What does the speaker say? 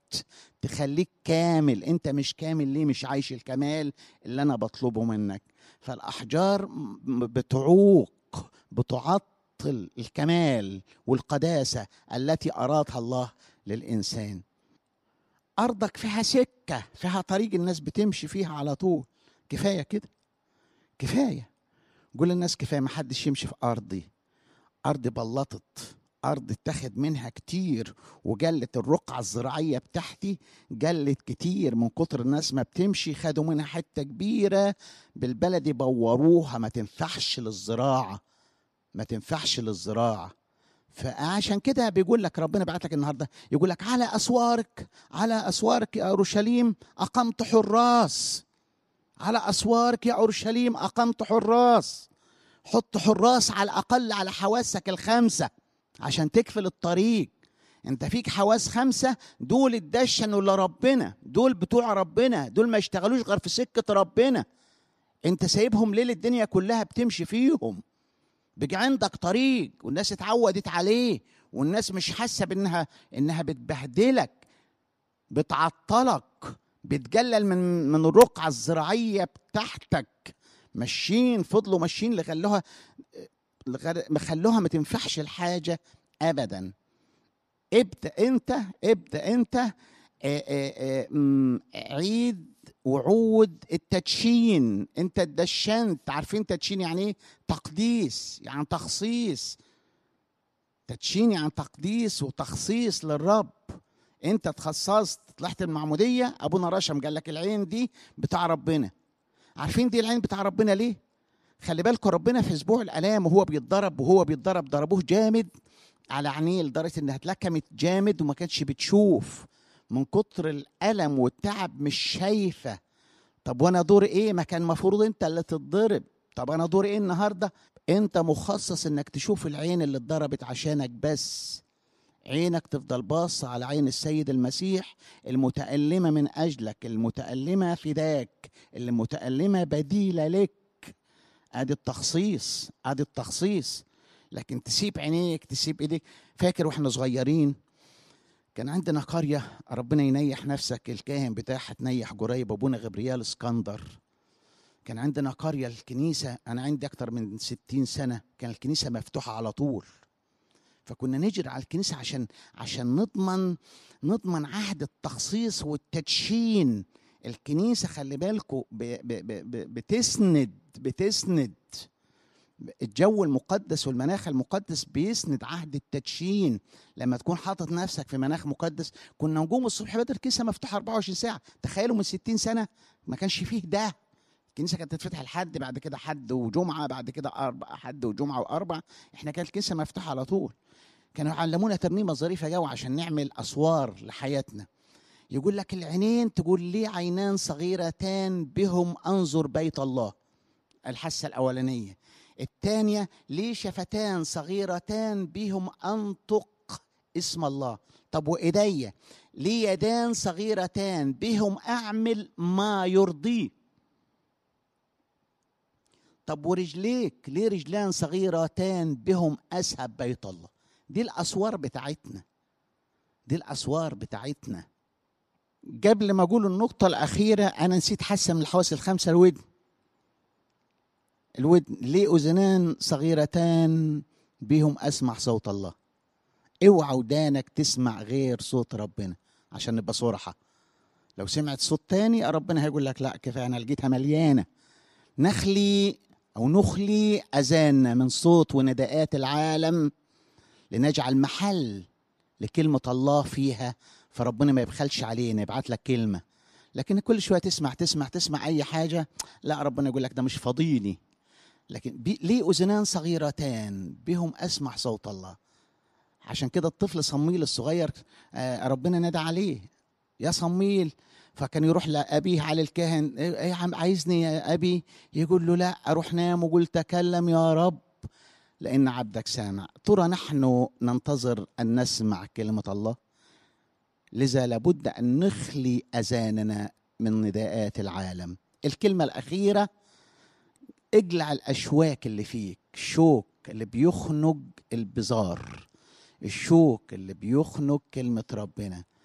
تخليك كامل انت مش كامل ليه مش عايش الكمال اللي انا بطلبه منك فالاحجار بتعوق بتعطل الكمال والقداسه التي ارادها الله للانسان ارضك فيها سكه فيها طريق الناس بتمشي فيها على طول كفايه كده كفايه قول للناس كفايه ما حدش يمشي في ارضي ارض بلطت ارض اتخذ منها كتير وجلت الرقعه الزراعيه بتاعتي جلت كتير من كتر الناس ما بتمشي خدوا منها حته كبيره بالبلدي بوروها ما تنفعش للزراعه ما تنفعش للزراعه فعشان كده بيقول لك ربنا بعت لك النهارده يقول لك على اسوارك على اسوارك يا اورشليم اقمت حراس على اسوارك يا اورشليم اقمت حراس حط حراس على الاقل على حواسك الخمسه عشان تكفل الطريق انت فيك حواس خمسه دول اتدشنوا لربنا دول بتوع ربنا دول ما يشتغلوش غير في سكه ربنا انت سايبهم ليل الدنيا كلها بتمشي فيهم بيجي عندك طريق والناس اتعودت عليه والناس مش حاسه بانها انها بتبهدلك بتعطلك بتجلل من من الرقعه الزراعيه بتاعتك ماشيين فضلوا ماشيين لخلوها مخلوها ما تنفعش الحاجه ابدا ابدا انت ابدا انت آآ آآ عيد وعود التدشين انت اتدشنت عارفين تدشين يعني ايه تقديس يعني تخصيص تدشين يعني تقديس وتخصيص للرب انت اتخصصت طلعت المعموديه ابونا رشم قال لك العين دي بتاع ربنا عارفين دي العين بتاع ربنا ليه خلي بالكم ربنا في اسبوع الالام وهو بيتضرب وهو بيتضرب ضربوه جامد على عينيه لدرجه انها اتلكمت جامد وما كانتش بتشوف من كتر الالم والتعب مش شايفه طب وانا دور ايه ما كان المفروض انت اللي تتضرب طب انا دور ايه النهارده انت مخصص انك تشوف العين اللي اتضربت عشانك بس عينك تفضل باص على عين السيد المسيح المتألمة من أجلك المتألمة فداك المتألمة بديلة لك ادي التخصيص ادي التخصيص لكن تسيب عينيك تسيب ايديك فاكر واحنا صغيرين كان عندنا قرية ربنا ينيح نفسك الكاهن بتاعها تنيح قريب أبونا غبريال اسكندر كان عندنا قرية الكنيسة أنا عندي أكتر من ستين سنة كان الكنيسة مفتوحة على طول فكنا نجري على الكنيسة عشان عشان نضمن نضمن عهد التخصيص والتدشين الكنيسة خلي بالكم بتسند بتسند الجو المقدس والمناخ المقدس بيسند عهد التدشين لما تكون حاطط نفسك في مناخ مقدس كنا نقوم الصبح بدري الكنيسه مفتوحه 24 ساعه تخيلوا من 60 سنه ما كانش فيه ده الكنيسه كانت تتفتح الحد بعد كده حد وجمعه بعد كده اربع حد وجمعه واربع احنا كانت الكنيسه مفتوحه على طول كانوا علمونا ترنيمه ظريفه جو عشان نعمل اسوار لحياتنا يقول لك العينين تقول لي عينان صغيرتان بهم انظر بيت الله الحاسه الاولانيه الثانيه لي شفتان صغيرتان بهم انطق اسم الله طب وايديا لي يدان صغيرتان بهم اعمل ما يرضيه طب ورجليك ليه رجلان صغيرتان بهم اسهب بيت الله دي الاسوار بتاعتنا دي الاسوار بتاعتنا قبل ما اقول النقطة الأخيرة أنا نسيت حاسة من الحواس الخمسة الودن الودن ليه أذنان صغيرتان بهم أسمع صوت الله اوعى ودانك تسمع غير صوت ربنا عشان نبقى صراحة لو سمعت صوت تاني ربنا هيقول لك لا كفاية أنا لقيتها مليانة نخلي أو نخلي أذاننا من صوت ونداءات العالم لنجعل محل لكلمة الله فيها فربنا ما يبخلش علينا يبعت لك كلمة لكن كل شوية تسمع تسمع تسمع أي حاجة لا ربنا يقول لك ده مش فاضيني لكن بي لي أذنان صغيرتان بهم أسمع صوت الله عشان كده الطفل صميل الصغير آه ربنا نادى عليه يا صميل فكان يروح لأبيه على الكاهن ايه عم عايزني يا أبي يقول له لا أروح نام وقول تكلم يا رب لأن عبدك سامع ترى نحن ننتظر أن نسمع كلمة الله لذا لابد أن نخلي أذاننا من نداءات العالم الكلمة الأخيرة اجلع الأشواك اللي فيك شوك اللي بيخنق البزار الشوك اللي بيخنق كلمة ربنا